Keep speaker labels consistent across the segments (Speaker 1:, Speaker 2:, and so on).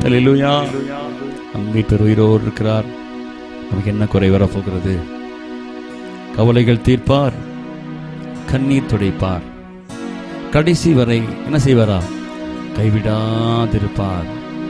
Speaker 1: அல்லேலூயா நம் மீட்பர் உயிரோடு இருக்கிறார் நமக்கு என்ன குறை வரப்போகிறது கவலைகள் தீர்ப்பார் கண்ணீர் துடைப்பார் கடைசி வரை என்ன செய்வாரா கைவிடாதிருப்பார்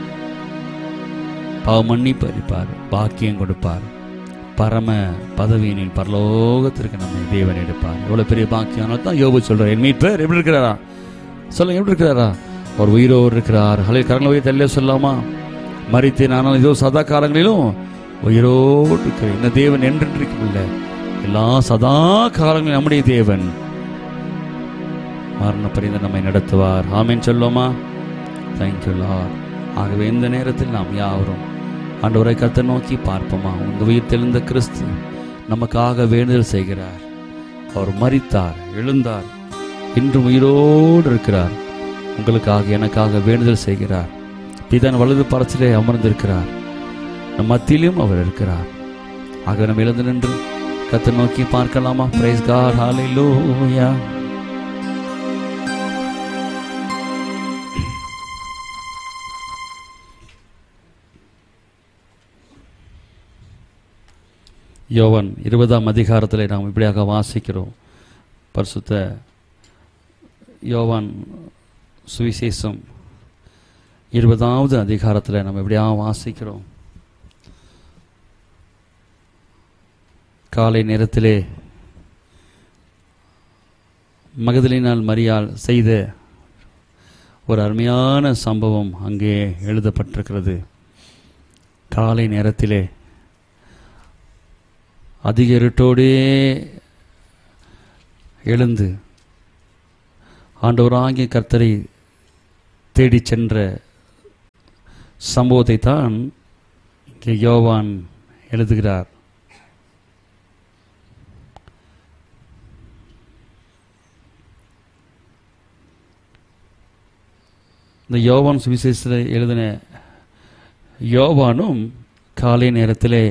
Speaker 1: பாவ மன்னிப்பு அளிப்பார் பாக்கியம் கொடுப்பார் பரம பதவியினில் பரலோகத்திற்கு நம்மை தேவன் எடுப்பார் எவ்வளவு பெரிய பாக்கியம் அதனால தான் யோபு சொல்றார் என் மீட்பர் எப்படி இருக்கிறாரா சொல்லுங்க எப்படி இருக்கிறாரா அவர் உயிரோடு இருக்கிறார் ஹலே கரங்களை உயிர் தெல்ல சொல்லாமா மறித்தேன் ஆனால் இதோ சதா காலங்களிலும் உயிரோடு இருக்கிறேன் இந்த தேவன் என்றென்றைக்கும் இல்லை எல்லா சதா காலங்களிலும் நம்முடைய தேவன் மரண பரிந்து நம்மை நடத்துவார் ஆமேன் சொல்லுவோமா தேங்க்யூ லார்ட் ஆகவே இந்த நேரத்தில் நாம் யாவரும் ஆண்டவரை கத்தை நோக்கி பார்ப்போமா உங்க உயிர் தெளிந்த கிறிஸ்து நமக்காக வேண்டுதல் செய்கிறார் அவர் மரித்தார் எழுந்தார் இன்றும் உயிரோடு இருக்கிறார் உங்களுக்காக எனக்காக வேண்டுதல் செய்கிறார் பிதான் வலது பரத்திலே அமர்ந்திருக்கிறார் நம் மத்தியிலும் அவர் இருக்கிறார் ஆக நம்ம எழுந்து நின்று கத்தை நோக்கி பார்க்கலாமா பிரைஸ் காட் ஹalleluya யோவன் இருபதாம் அதிகாரத்தில் நாம் இப்படியாக வாசிக்கிறோம் பரிசுத்த யோவான் சுவிசேஷம் இருபதாவது அதிகாரத்தில் நம்ம இப்படியாக வாசிக்கிறோம் காலை நேரத்திலே மகதலினால் மரியாள் செய்த ஒரு அருமையான சம்பவம் அங்கே எழுதப்பட்டிருக்கிறது காலை நேரத்திலே அதிக இருட்டோடே எழுந்து ஆண்டவராகிய கர்த்தரை தேடிச் சென்ற சம்பவத்தை தான் இங்கே யோவான் எழுதுகிறார் இந்த யோவான் சுவிசேஷத்தில் எழுதின யோவானும் காலை நேரத்திலே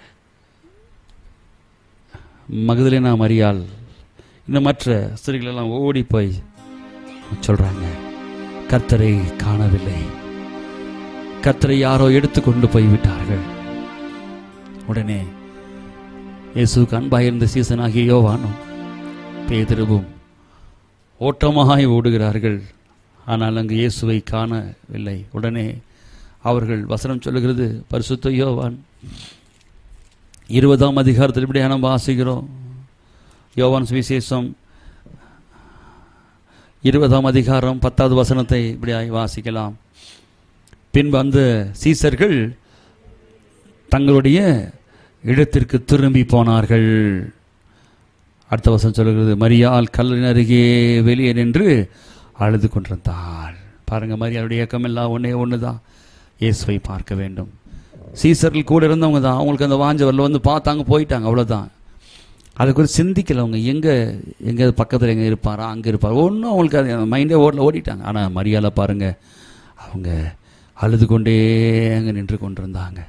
Speaker 1: மகதலேனா மரியாள் இந்த மற்ற ஸ்திரீகளெல்லாம் ஓடி போய் சொல்றாங்க கர்த்தரை காணவில்லை கர்த்தரை யாரோ எடுத்து கொண்டு போய் விட்டார்கள் உடனே இயேசுக்கு அன்பாயிருந்த சீசனாகிய யோவானும் பேதிருவும் ஓட்டமாய் ஓடுகிறார்கள் ஆனால் அங்கு இயேசுவை காணவில்லை உடனே அவர்கள் வசனம் சொல்லுகிறது பரிசுத்த யோவான் இருபதாம் அதிகாரத்தில் இப்படியா நம்ம வாசிக்கிறோம் யோவான் சுவிசேஷம் இருபதாம் அதிகாரம் பத்தாவது வசனத்தை இப்படியாய் வாசிக்கலாம் பின்பு அந்த சீசர்கள் தங்களுடைய இடத்திற்கு திரும்பி போனார்கள் அடுத்த வசனம் சொல்லுகிறது மரியாள் கல்லின் அருகே வெளியே நின்று அழுது கொண்டிருந்தாள் பாருங்க மரியாளுடைய இயக்கம் எல்லாம் ஒன்றே ஒன்று தான் இயேசுவை பார்க்க வேண்டும் சீசர்கள் கூட இருந்தவங்க தான் அவங்களுக்கு அந்த வாஞ்ச வரல வந்து பார்த்தாங்க போயிட்டாங்க அவ்வளோதான் அதை குறித்து சிந்திக்கல அவங்க எங்கே எங்கே பக்கத்தில் எங்கே இருப்பாரா அங்கே இருப்பார் ஒன்றும் அவங்களுக்கு அது மைண்டே ஓடல ஓடிட்டாங்க ஆனால் மரியாதை பாருங்க அவங்க அழுது கொண்டே அங்கே நின்று கொண்டிருந்தாங்க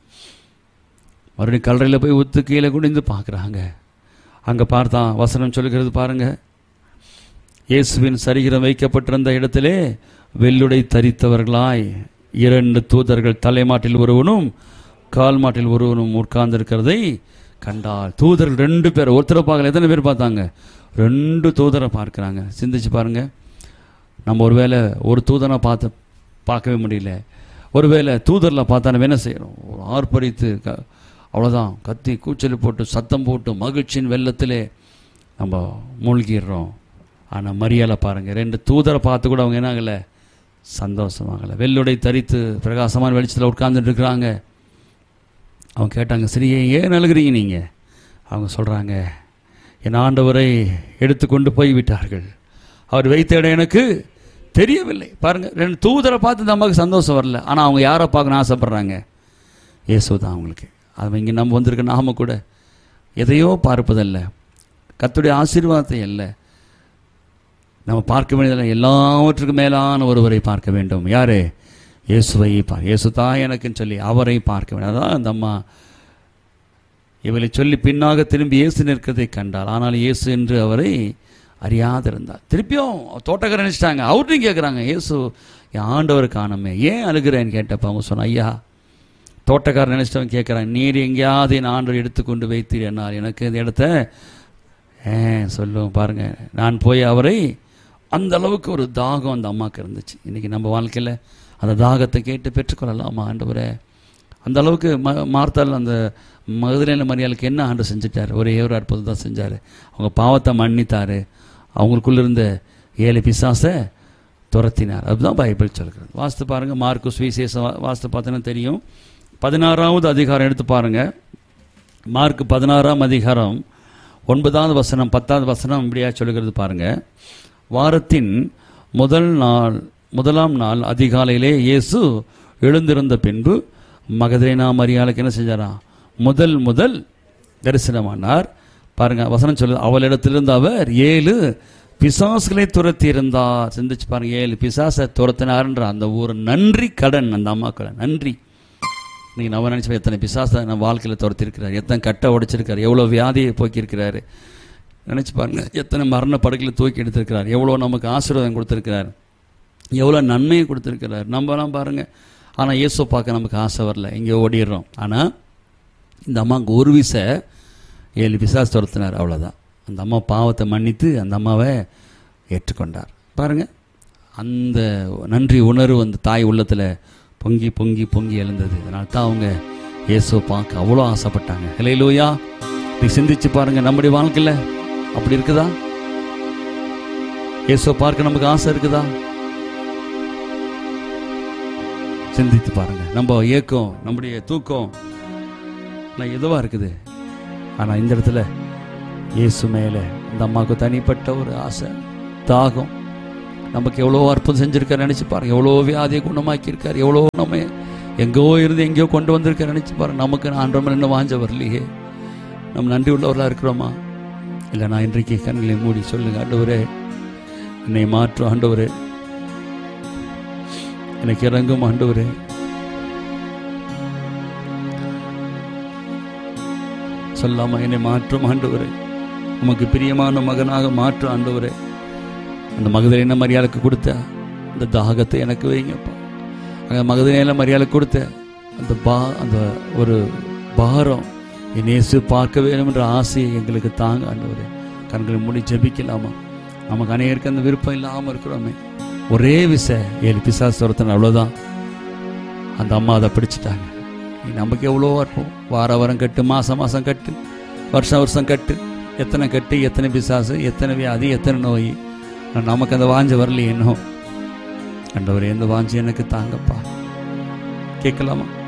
Speaker 1: மறுபடியும் கல்லறையில் போய் உத்து கீழே குனிந்து பார்க்குறாங்க அங்கே பார்த்தா வசனம் சொல்லுகிறது பாருங்க இயேசுவின் சரீரம் வைக்கப்பட்டிருந்த இடத்திலே வெள்ளுடை தரித்தவர்களாய் இரண்டு தூதர்கள் தலைமாட்டில் ஒருவனும் கால் மாட்டில் ஒருவனும் உட்கார்ந்திருக்கிறதை கண்டால் தூதர்கள் ரெண்டு பேர் ஒருத்தரை பார்க்கல எத்தனை பேர் பார்த்தாங்க ரெண்டு தூதரை பார்க்குறாங்க சிந்திச்சு பாருங்க நம்ம ஒருவேளை ஒரு தூதனை பார்த்து பார்க்கவே முடியல ஒருவேளை தூதரில் பார்த்தா நம்ம என்ன செய்யறோம் ஒரு ஆர்ப்பரித்து க அவ்வளோதான் கத்தி கூச்சல் போட்டு சத்தம் போட்டு மகிழ்ச்சியின் வெள்ளத்திலே நம்ம மூழ்கிடுறோம் ஆனால் மரியாதை பாருங்கள் ரெண்டு தூதரை பார்த்து கூட அவங்க என்ன ஆகலை சந்தோஷமாகலை வெள்ளுடை தரித்து பிரகாசமான வெளிச்சத்தில் உட்கார்ந்துட்டு இருக்கிறாங்க அவங்க கேட்டாங்க சரியே ஏன் அழுகிறீங்க நீங்கள் அவங்க சொல்கிறாங்க என் ஆண்டவரை எடுத்து கொண்டு போய் விட்டார்கள் அவர் வைத்த இடம் எனக்கு தெரியவில்லை பாருங்க ரெண்டு தூதரை பார்த்து நமக்கு சந்தோஷம் வரல ஆனால் அவங்க யாரை பார்க்கணும் ஆசைப்படுறாங்க இயேசு தான் அவங்களுக்கு அது இங்கே நம்ம வந்திருக்க நாம கூட எதையோ பார்ப்பதல்ல கத்துடைய ஆசீர்வாதத்தை அல்ல நம்ம பார்க்க வேண்டியதில்லை எல்லாவற்றுக்கும் மேலான ஒருவரை பார்க்க வேண்டும் யாரு இயேசுவை பார் இயேசு தான் எனக்குன்னு சொல்லி அவரை பார்க்க வேண்டும் அதான் அந்த அம்மா இவளை சொல்லி பின்னாக திரும்பி இயேசு நிற்கிறதை கண்டாள் ஆனால் இயேசு என்று அவரை அறியாதிருந்தார் திருப்பியும் தோட்டக்காரர் நினைச்சிட்டாங்க அவர்கிட்டையும் கேட்குறாங்க இயேசு என் ஆண்டவர் காணமே ஏன் அழுகிறேன்னு கேட்டப்ப அவங்க சொன்ன ஐயா தோட்டக்காரர் நினைச்சிட்டவன் கேட்குறான் நீர் எங்கேயாவது என் ஆண்டவர் எடுத்துக்கொண்டு வைத்தீர் என்னால் எனக்கு இந்த இடத்த ஏன் சொல்லுவோம் பாருங்க நான் போய் அவரை அந்த அளவுக்கு ஒரு தாகம் அந்த அம்மாவுக்கு இருந்துச்சு இன்னைக்கு நம்ம வாழ்க்கையில் அந்த தாகத்தை கேட்டு பெற்றுக்கொள்ளலாமா ஆண்டவரே அந்த அளவுக்கு ம மார்த்தால் அந்த மதுரையில் மரியாளுக்கு என்ன ஆண்டு செஞ்சுட்டார் ஒரே ஒரு அற்புதம் தான் செஞ்சார் அவங்க பாவத்தை மன்னித்தார் அவங்களுக்குள்ள இருந்த ஏழு பிசாசை துரத்தினார் அதுதான் பைபிள் சொல்கிறது வாஸ்து பாருங்கள் மார்க்கு சுவிசேஷம் வா- வாஸ்து பார்த்தீங்கன்னா தெரியும் பதினாறாவது அதிகாரம் எடுத்து பாருங்க மார்க் பதினாறாம் அதிகாரம் ஒன்பதாவது வசனம் பத்தாவது வசனம் இப்படியா சொல்லுகிறது பாருங்க வாரத்தின் முதல் நாள் முதலாம் நாள் அதிகாலையிலே இயேசு எழுந்திருந்த பின்பு மகதலேனா மரியாளுக்கு என்ன செஞ்சாரா முதல் முதல் தரிசனமானார் பாருங்க வசனம் சொல்லுது அவளிடத்திலிருந்து அவர் ஏழு பிசாசுகளை துரத்தி இருந்தார் சிந்திச்சு பாருங்க ஏழு பிசாசை துரத்தினார்ன்ற அந்த ஒரு நன்றி கடன் அந்த அம்மாக்களை நன்றி நீங்கள் நம்ம நினச்சப்ப எத்தனை பிசாசை நம்ம வாழ்க்கையில் துரத்திருக்கிறார் எத்தனை கட்டை உடைச்சிருக்காரு எவ்வளோ வியாதியை போக்கியிருக்கிறாரு நினச்சி பாருங்க எத்தனை மரண படுக்கையில் தூக்கி எடுத்திருக்கிறார் எவ்வளோ நமக்கு ஆசீர்வாதம் கொடுத்துருக்கிறார் எவ்வளோ நன்மையை கொடுத்துருக்கிறார் நம்மலாம் பாருங்க ஆனால் இயேசு பார்க்க நமக்கு ஆசை வரல இங்கே ஓடிடுறோம் ஆனால் இந்த அம்மாவுக்கு ஒரு விசை ஏழு பிசாசு துரத்தினார் அவ்வளோதான் அந்த அம்மா பாவத்தை மன்னித்து அந்த அம்மாவை ஏற்றுக்கொண்டார் பாருங்க அந்த நன்றி உணர்வு அந்த தாய் உள்ளத்தில் பொங்கி பொங்கி பொங்கி எழுந்தது அதனால தான் அவங்க இயேசுவை பார்க்க அவ்வளோ ஆசைப்பட்டாங்க ஹலையிலூயா நீ சிந்திச்சு பாருங்க நம்முடைய வாழ்க்கையில் அப்படி இருக்குதா இயேசுவை பார்க்க நமக்கு ஆசை இருக்குதா சிந்தித்து பாருங்க நம்ம ஏக்கம் நம்முடைய தூக்கம் எல்லாம் எதுவா இருக்குது ஆனால் இந்த இடத்துல இயேசு மேலே அந்த அம்மாவுக்கு தனிப்பட்ட ஒரு ஆசை தாகம் நமக்கு எவ்வளோ அற்புதம் செஞ்சிருக்காரு நினச்சி பாருங்க எவ்வளோ வியாதியை குணமாக்கியிருக்காரு எவ்வளோ நம்ம எங்கோ இருந்து எங்கேயோ கொண்டு வந்திருக்காரு நினச்சி பாருங்க நமக்கு ஆண்டவன் என்ன வாஞ்ச வரலையே நம்ம நன்றி உள்ளவர்களாக இருக்கிறோமா இல்லை நான் இன்றைக்கு கண்களை மூடி சொல்லுங்க ஆண்டவரே என்னை மாற்றும் ஆண்டவரே எனக்கு இறங்கும் ஆண்டவரே சொல்லாம என்னை மாற்றும் ஆண்டவரே உமக்கு பிரியமான மகனாக மாற்றும் ஆண்டவரே அந்த மகதலேன மரியாதைக்கு கொடுத்த அந்த தாகத்தை எனக்கு வைங்கப்பா அந்த மகதலேன மரியாதை கொடுத்த அந்த பா அந்த ஒரு பாரம் என் இயேசு பார்க்க வேண்டும் என்ற ஆசையை எங்களுக்கு தாங்க ஆண்டவரே கண்களை மூடி ஜெபிக்கலாமா நமக்கு அநேகருக்கு அந்த விருப்பம் இல்லாமல் இருக்கிறோமே ஒரே விசை ஏழு பிசாசு துரத்தின அவ்வளோதான் அந்த அம்மா அதை பிடிச்சிட்டாங்க நீ நமக்கு எவ்வளோ இருக்கும் வார வாரம் கட்டு மாதம் மாதம் கட்டு வருஷம் வருஷம் கட்டு எத்தனை கட்டு எத்தனை பிசாசு எத்தனை வியாதி எத்தனை நோய் ஆனா நமக்கு அந்த வாஞ்ச வரலையே இன்னும் ஆண்டவரே எந்த வாஞ்சி எனக்கு தாங்கப்பா கேட்கலாமா